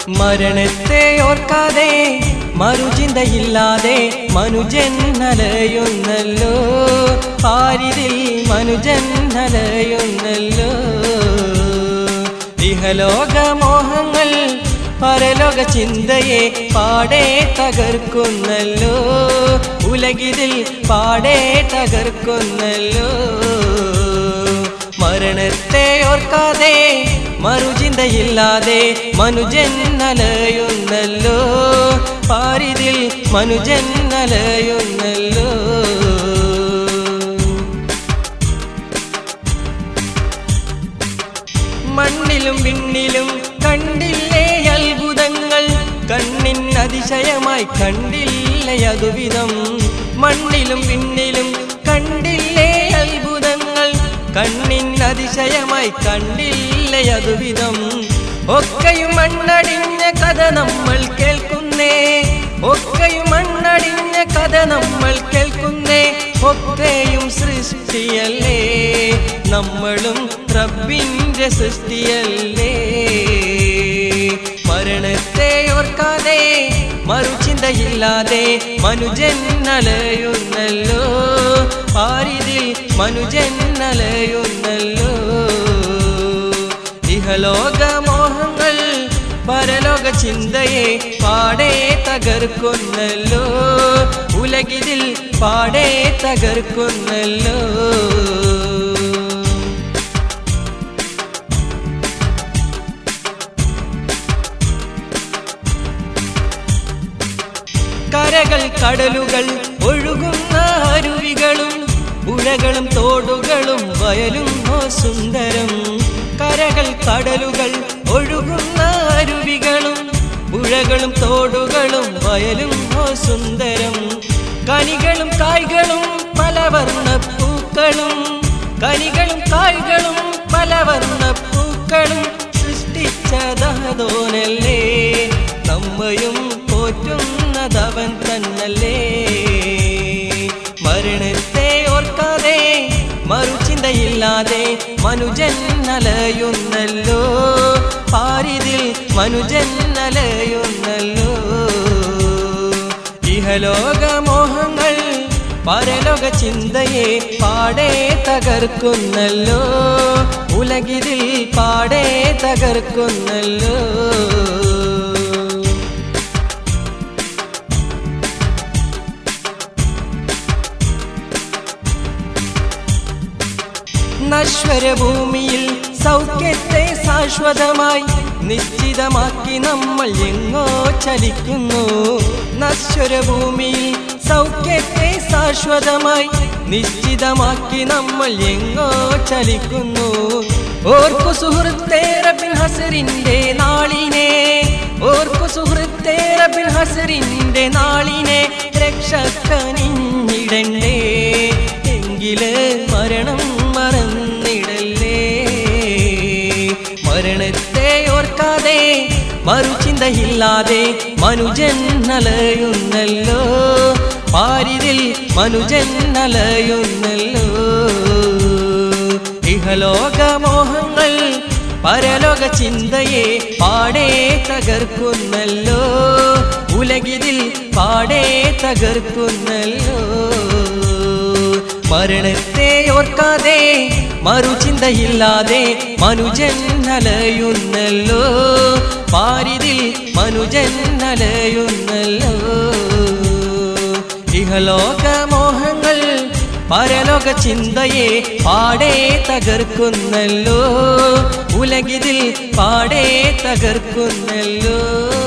മരണത്തെ ഓർക്കാതെ മറുചിന്തയില്ലാതെ മനുജൻ നലയുന്നല്ലോ പാരിതിൽ മനുജൻ നലയുന്നല്ലോ ഇഹലോകമോഹങ്ങൾ പരലോക ചിന്തയെ പാടെ തകർക്കുന്നല്ലോ ഉലകിതിൽ പാടെ തകർക്കുന്നല്ലോ മരണത്തെ ഓർക്കാതെ മറുചിന്തയില്ലാതെ മനുജൻ നലയുന്നല്ലോ പാരിതിൽ മനുജൻ നലയുന്നല്ലോ മണ്ണിലും വിണ്ണിലും കണ്ടില്ലേ അത്ഭുതങ്ങൾ കണ്ണിൻ അതിശയമായി കണ്ടില്ലേ അതുവിധം മണ്ണിലും വിണ്ണിലും കണ്ടില്ലേ അത്ഭുതങ്ങൾ കണ്ണിൻ അതിശയമായി കണ്ടില്ലേ അതുവിധം ഒക്കെയും മണ്ണടിഞ്ഞ കഥ നമ്മൾ കേൾക്കുന്നേ ഒക്കെയും മണ്ണടിഞ്ഞ കഥ നമ്മൾ കേൾക്കുന്നേ ഒക്കെയും സൃഷ്ടിയല്ലേ നമ്മളും റബ്ബിന്റെ സൃഷ്ടിയല്ലേ മരണത്തെ ഓർക്കാതെ മറുചിന്തയില്ലാതെ മനുജൻ നലയുന്നല്ലോ പാരിതിൽ മനുജൻ നലയുന്നല്ലോ ഇഹലോകമോഹങ്ങൾ പരലോക ചിന്തയെ പാടെ തകർക്കുന്നല്ലോ ഉലകിതിൽ പാടെ തകർക്കുന്നല്ലോ കരകൾ കടലുകൾ ഒഴുകുന്ന അരുവികളും പുഴകളും തോടുകളും വയലും ഓ സുന്ദരം കരകൾ കടലുകൾ ഒഴുകുന്ന അരുവികളും പുഴകളും തോടുകളും വയലും ഓ സുന്ദരം കനികളും കായ്കളും പലവർണ്ണ പൂക്കളും കനികളും കായ്കളും പലവർണ്ണ പൂക്കളും സൃഷ്ടിച്ചതോനല്ലേ നമ്മയും പോറ്റുന്നതവൻ തന്നല്ലേ മരണത്തെ ഓർക്കാതെ മറുചിന്തയില്ലാതെ മനുജൻ നലയുന്നല്ലോ പാരിതിൽ മനുജൻ നലയുന്നല്ലോ ഇഹലോകമോഹങ്ങൾ പരലോക ചിന്തയെ പാടെ തകർക്കുന്നല്ലോ ഉലകിതിൽ പാടെ തകർക്കുന്നല്ലോ നശ്വരഭൂമിയിൽ സൗഖ്യത്തെ ശാശ്വതമായി നിശ്ചിതമാക്കി നമ്മൾ എങ്ങോ ചലിക്കുന്നു നശ്വരഭൂമിയിൽ സൗഖ്യത്തെ ശാശ്വതമായി നിശ്ചിതമാക്കി നമ്മൾ എങ്ങോ ചലിക്കുന്നു ഓർക്കു സുഹൃത്തേ റബിൻ ഹസറിന്റെ നാളിനെ ഓർക്കു സുഹൃത്തേ റബിൻ ഹസറിന്റെ നാളിനെ രക്ഷക്കനിഞ്ഞിടണ്ടേ എങ്കില് മരണം മറന്നിടല്ലേ മരണത്തെ ഓർക്കാതെ മറുചിന്തയില്ലാതെ മനുജൻ നലയുന്നല്ലോ പാരിതിൽ മനുജൻ നലയുന്നല്ലോ ഇഹലോകമോഹങ്ങൾ പരലോക ചിന്തയെ പാടെ തകർക്കുന്നല്ലോ ഉലകിതിൽ പാടെ തകർക്കുന്നല്ലോ മരണത്തെ ഓർക്കാതെ മറുചിന്തയില്ലാതെ മനുജൻ നലയുന്നല്ലോ പാരിതിൽ മനുജൻ നലയുന്നല്ലോ ഇഹലോകമോഹങ്ങൾ പരലോക ചിന്തയെ പാടെ തകർക്കുന്നല്ലോ ഉലകിതിൽ പാടെ തകർക്കുന്നല്ലോ